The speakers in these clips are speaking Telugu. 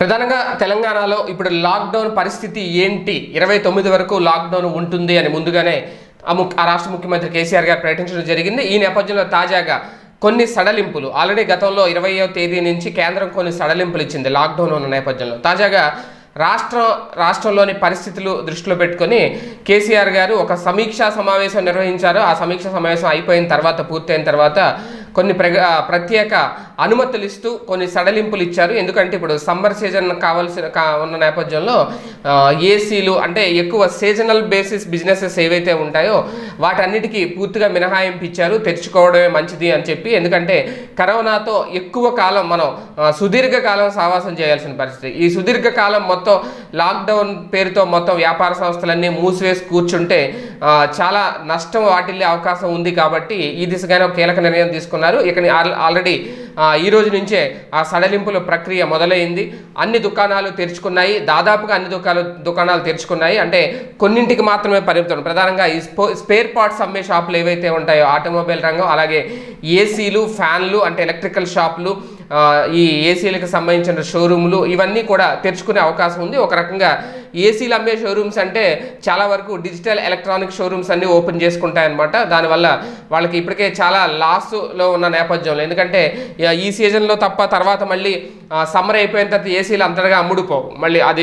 ప్రధానంగా తెలంగాణలో ఇప్పుడు లాక్డౌన్ పరిస్థితి ఏంటి ఇరవై తొమ్మిది వరకు లాక్డౌన్ ఉంటుంది అని ముందుగానే ఆ ము- ఆ రాష్ట్ర ముఖ్యమంత్రి కేసీఆర్ గారు ప్రకటించడం జరిగింది ఈ నేపథ్యంలో తాజాగా కొన్ని సడలింపులు ఆల్రెడీ గతంలో ఇరవయో తేదీ నుంచి కేంద్రం కొన్ని సడలింపులు ఇచ్చింది లాక్డౌన్ ఉన్న నేపథ్యంలో తాజాగా రాష్ట్రం రాష్ట్రంలోని పరిస్థితులు దృష్టిలో పెట్టుకొని కేసీఆర్ గారు ఒక సమీక్షా సమావేశం నిర్వహించారు ఆ సమీక్షా సమావేశం అయిపోయిన తర్వాత పూర్తయిన తర్వాత కొన్ని ప్రగ ప్రత్యేక అనుమతులు ఇస్తూ కొన్ని సడలింపులు ఇచ్చారు ఎందుకంటే ఇప్పుడు సమ్మర్ సీజన్ కావాల్సిన కా ఉన్న నేపథ్యంలో ఆ, ఏసీలు అంటే ఎక్కువ సీజనల్ బేసిస్ బిజినెసెస్ ఏవైతే ఉంటాయో వాటన్నిటికీ పూర్తిగా మినహాయింపు ఇచ్చారు తెరుచుకోవడమే మంచిది అని చెప్పి ఎందుకంటే కరోనాతో ఎక్కువ కాలం మనం ఆ, సుదీర్ఘ కాలం సావాసం చేయాల్సిన పరిస్థితి ఈ సుదీర్ఘ కాలం మొత్తం లాక్డౌన్ పేరుతో మొత్తం వ్యాపార సంస్థలన్నీ మూసివేసి కూర్చుంటే ఆ, చాలా నష్టం వాటిల్లే అవకాశం ఉంది కాబట్టి ఈ దిశగానే ఒక కీలక నిర్ణయం తీసుకున్నారు ఇక ఆల్రెడీ ఈ రోజు నుంచే ఆ సడలింపుల ప్రక్రియ మొదలైంది అన్ని దుకాణాలు తెరుచుకున్నాయి దాదాపుగా అన్ని దుకాణాలు దుకాణాలు తెరుచుకున్నాయి అంటే కొన్నింటికి మాత్రమే పరిమితం ప్రధానంగా ఈ స్పో స్పేర్ పార్ట్స్ అమ్మే షాపులు ఏవైతే ఉంటాయో ఆటోమొబైల్ రంగం అలాగే ఏసీలు ఫ్యాన్లు అంటే ఎలక్ట్రికల్ షాపులు ఆ, ఈ ఏసీలకు సంబంధించిన షోరూములు ఇవన్నీ కూడా తెరుచుకునే అవకాశం ఉంది ఒక రకంగా ఏసీలు అమ్మే షోరూమ్స్ అంటే చాలా వరకు డిజిటల్ ఎలక్ట్రానిక్ షోరూమ్స్ అన్ని ఓపెన్ చేసుకుంటాయన్నమాట దానివల్ల వాళ్ళకి ఇప్పటికే చాలా లాస్లో ఉన్న నేపథ్యంలో ఎందుకంటే ఇక ఈ సీజన్లో తప్ప తర్వాత మళ్ళీ సమ్మర్ అయిపోయిన తర్వాత ఏసీలు అంతగా అమ్ముడుపోవు మళ్ళీ అది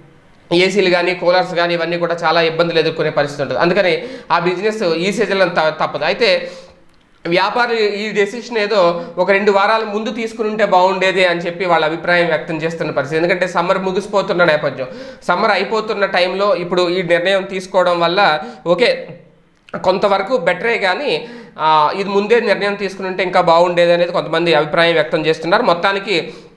ఏసీలు కానీ కూలర్స్ కానీ ఇవన్నీ కూడా చాలా ఇబ్బందులు ఎదుర్కొనే పరిస్థితి ఉంటుంది అందుకని ఆ బిజినెస్ ఈ సీజన్లో త- తప్పదు అయితే వ్యాపారులు ఈ డెసిషన్ ఏదో ఒక రెండు వారాల ముందు తీసుకుని ఉంటే బాగుండేది అని చెప్పి వాళ్ళ అభిప్రాయం వ్యక్తం చేస్తున్న పరిస్థితి ఎందుకంటే సమ్మర్ ముగిసిపోతున్న నేపథ్యం సమ్మర్ అయిపోతున్న టైంలో ఇప్పుడు ఈ నిర్ణయం తీసుకోవడం వల్ల ఓకే కొంతవరకు బెటరే కానీ ఆ, ఇది ముందే నిర్ణయం తీసుకుని ఉంటే ఇంకా బాగుండేది అనేది కొంతమంది అభిప్రాయం వ్యక్తం చేస్తున్నారు మొత్తానికి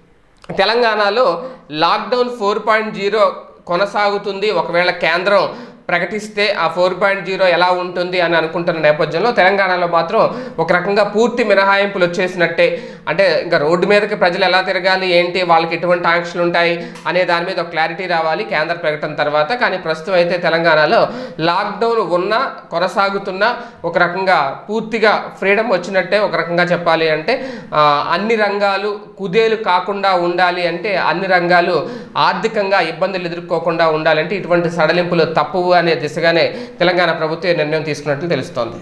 తెలంగాణలో లాక్డౌన్ ఫోర్ పాయింట్ జీరో కొనసాగుతుంది ఒకవేళ కేంద్రం ప్రకటిస్తే ఆ ఫోర్ పాయింట్ జీరో ఎలా ఉంటుంది అని అనుకుంటున్న నేపథ్యంలో తెలంగాణలో మాత్రం ఒక రకంగా పూర్తి మినహాయింపులు వచ్చేసినట్టే అంటే ఇంకా రోడ్డు మీదకి ప్రజలు ఎలా తిరగాలి ఏంటి వాళ్ళకి ఎటువంటి ఆంక్షలు ఉంటాయి అనే దాని మీద ఒక క్లారిటీ రావాలి కేంద్ర ప్రకటన తర్వాత కానీ ప్రస్తుతం అయితే తెలంగాణలో లాక్డౌన్ ఉన్నా కొనసాగుతున్నా ఒక రకంగా పూర్తిగా ఫ్రీడమ్ వచ్చినట్టే ఒక రకంగా చెప్పాలి అంటే ఆ, అన్ని రంగాలు కుదేలు కాకుండా ఉండాలి అంటే అన్ని రంగాలు ఆర్థికంగా ఇబ్బందులు ఎదుర్కోకుండా ఉండాలంటే ఇటువంటి సడలింపులు తప్పువు అనే దిశగానే తెలంగాణ ప్రభుత్వం ఈ నిర్ణయం తీసుకున్నట్లు తెలుస్తోంది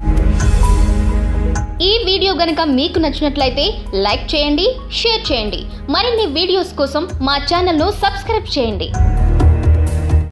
ఈ వీడియో గనుక మీకు నచ్చినట్లయితే లైక్ చేయండి షేర్ చేయండి మరిన్ని వీడియోస్ కోసం మా ఛానల్ను సబ్స్క్రైబ్ చేయండి